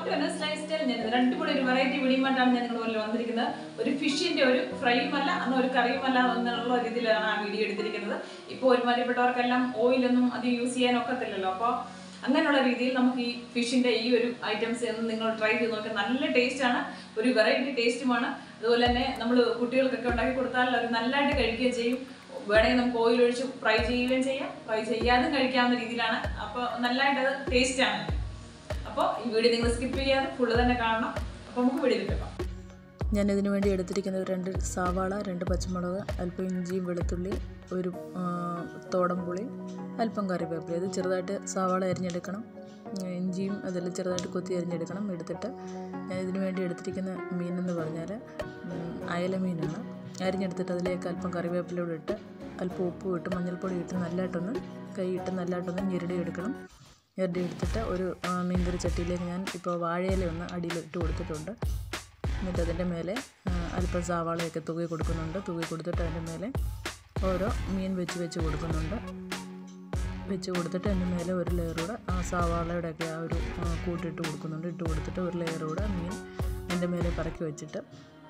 to anus life style ഞാൻ ഇതിന് അടിപൊളി ഒരു വെറൈറ്റി വീഡിയോമായിട്ടാണ് ഞാൻ നിങ്ങളുടെ മുന്നിൽ വന്നിരിക്കുന്നത് ഒരു ഫിഷിന്റെ ഒരു ഫ്രൈയും അല്ല അന്ന് ഒരു കറിയും അല്ല എന്നുള്ള രീതിയിലാണ് ആ വീഡിയോ എടുത്തിരിക്കുന്നത് ഇപ്പോൾ ഒരുമാതിരിപ്പെട്ടവർക്കെല്ലാം ഓയിലൊന്നും അത് യൂസ് ചെയ്യാൻ ഒക്കത്തില്ലല്ലോ അപ്പോൾ അങ്ങനെയുള്ള രീതിയിൽ നമുക്ക് ഈ ഫിഷിന്റെ ഈ ഒരു ഐറ്റംസ് എന്ന് നിങ്ങൾ ട്രൈ ചെയ്ത് നോക്കുക നല്ല ടേസ്റ്റ് ആണ് ഒരു വെറൈറ്റി ടേസ്റ്റുമാണ് അതുപോലെ തന്നെ നമ്മൾ കുട്ടികൾക്കൊക്കെ ഉണ്ടാക്കി കൊടുത്താൽ അത് നല്ലതായിട്ട് കഴിക്കുകയും ചെയ്യും വേണമെങ്കിൽ നമുക്ക് ഓയിൽ ഒഴിച്ച് ഫ്രൈ ചെയ്യുകയും ചെയ്യാം ഫ്രൈ ചെയ്യാതും കഴിക്കാവുന്ന രീതിയിലാണ് അപ്പോൾ നല്ലതായിട്ട് അത് ടേസ്റ്റ് ആണ് അപ്പോൾ ഈ വീഡിയോ നിങ്ങൾ സ്കിപ്പ് ചെയ്യാതെ ഫുള്ള് തന്നെ കാണണം അപ്പോൾ നമുക്ക് വീഡിയോ കിട്ടാം ഞാൻ ഇതിനു വേണ്ടി എടുത്തിരിക്കുന്നത് രണ്ട് സവാള രണ്ട് പച്ചമുളക് അല്പം ഇഞ്ചിയും വെളുത്തുള്ളി ഒരു ആ, തോടംപുളി അല്പം കറിവേപ്പില ഇത് ചെറുതായിട്ട് സവാള അരിഞ്ഞെടുക്കണം ഉം, ഇഞ്ചിയും അതെല്ലാം ചെറുതായിട്ട് കൊത്തി അരിഞ്ഞെടുക്കണം എടുത്തിട്ട് ഞാൻ ഇതിനു വേണ്ടി എടുത്തിരിക്കുന്ന മീനെന്ന് പറഞ്ഞാൽ ഉം, അയല മീനാണ് അരിഞ്ഞെടുത്തിട്ട് അതിലേക്ക് അല്പം കറിവേപ്പിലൂടെ ഇട്ട് അല്പം ഉപ്പും ഇട്ട് മഞ്ഞൾപ്പൊടി ഇട്ട് നല്ലതായിട്ടൊന്ന് കൈയിട്ട് നല്ലതായിട്ടൊന്ന് ഞെരടി എടുക്കണം ഞെരടി എടുത്തിട്ട് ഒരു ആ, മീൻകറി ചട്ടിയിലേക്ക് ഞാൻ ഇപ്പോൾ വാഴയില ഒന്ന് അടിയിൽ ഇട്ട് കൊടുത്തിട്ടുണ്ട് എന്നിട്ട് അതിൻ്റെ മേലെ ആ, അല്പം സവാളയൊക്കെ തൂക്കി കൊടുക്കുന്നുണ്ട് തൂക്കി കൊടുത്തിട്ട് അതിൻ്റെ മേലെ ഓരോ മീൻ വെച്ച് വെച്ച് കൊടുക്കുന്നുണ്ട് വെച്ച് കൊടുത്തിട്ട് അതിൻ്റെ മേലെ ഒരു ലെയർ കൂടെ ആ സവാളയുടെയൊക്കെ ആ ഒരു ആ, കൂട്ടിട്ട് കൊടുക്കുന്നുണ്ട് ഇട്ട് കൊടുത്തിട്ട് ഒരു ലെയർ കൂടെ മീൻ അതിൻ്റെ മേലെ പറക്കി വെച്ചിട്ട്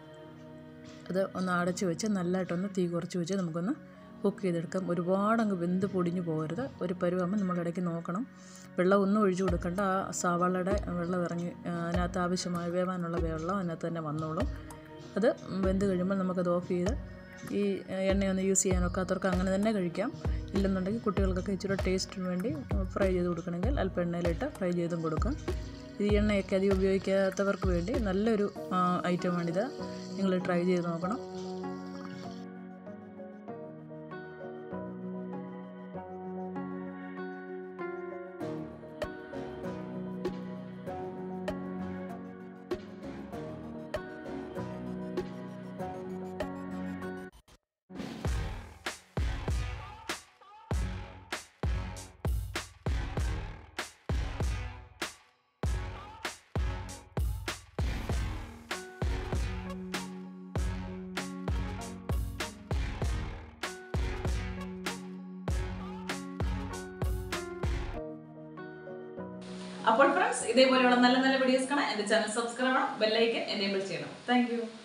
അത് ഒന്ന് അടച്ച് വെച്ച് നല്ലതായിട്ടൊന്ന് തീ കുറച്ച് വെച്ച് നമുക്കൊന്ന് കുക്ക് ചെയ്തെടുക്കാം ഒരുപാട് അങ്ങ് വെന്ത് പൊടിഞ്ഞു പോകരുത് ഒരു പരുവാകുമ്പോൾ നമ്മൾ ഇടയ്ക്ക് നോക്കണം വെള്ളം ഒന്നും ഒഴിച്ചു കൊടുക്കണ്ട ആ സവാളയുടെ വെള്ളം ഇറങ്ങി ആ, അതിനകത്ത് ആവശ്യമായ വേവാനുള്ള വെള്ളം അതിനകത്ത് തന്നെ വന്നോളും അത് വെന്ത് കഴിയുമ്പോൾ നമുക്കത് ഓഫ് ചെയ്ത് ഈ എണ്ണയൊന്നും യൂസ് ചെയ്യാനൊക്കാത്തവർക്ക് അങ്ങനെ തന്നെ കഴിക്കാം ഇല്ലെന്നുണ്ടെങ്കിൽ കുട്ടികൾക്കൊക്കെ ഇച്ചിരി ടേസ്റ്റിന് വേണ്ടി ഫ്രൈ ചെയ്ത് കൊടുക്കണമെങ്കിൽ അല്പം എണ്ണയിലിട്ട് ഫ്രൈ ചെയ്തും കൊടുക്കാം ഈ എണ്ണയൊക്കെ അധികം ഉപയോഗിക്കാത്തവർക്ക് വേണ്ടി നല്ലൊരു ഐറ്റമാണിത് നിങ്ങൾ ട്രൈ ചെയ്ത് നോക്കണം അപ്പോൾ ഫ്രണ്ട്സ് ഇതേപോലെയുള്ള നല്ല നല്ല വീഡിയോസ് കാണാൻ എൻ്റെ ചാനൽ സബ്സ്ക്രൈബ് ചെയ്യണം ബെല്ലൈക്കൻ എനേബിൾ ചെയ്യണം താങ്ക്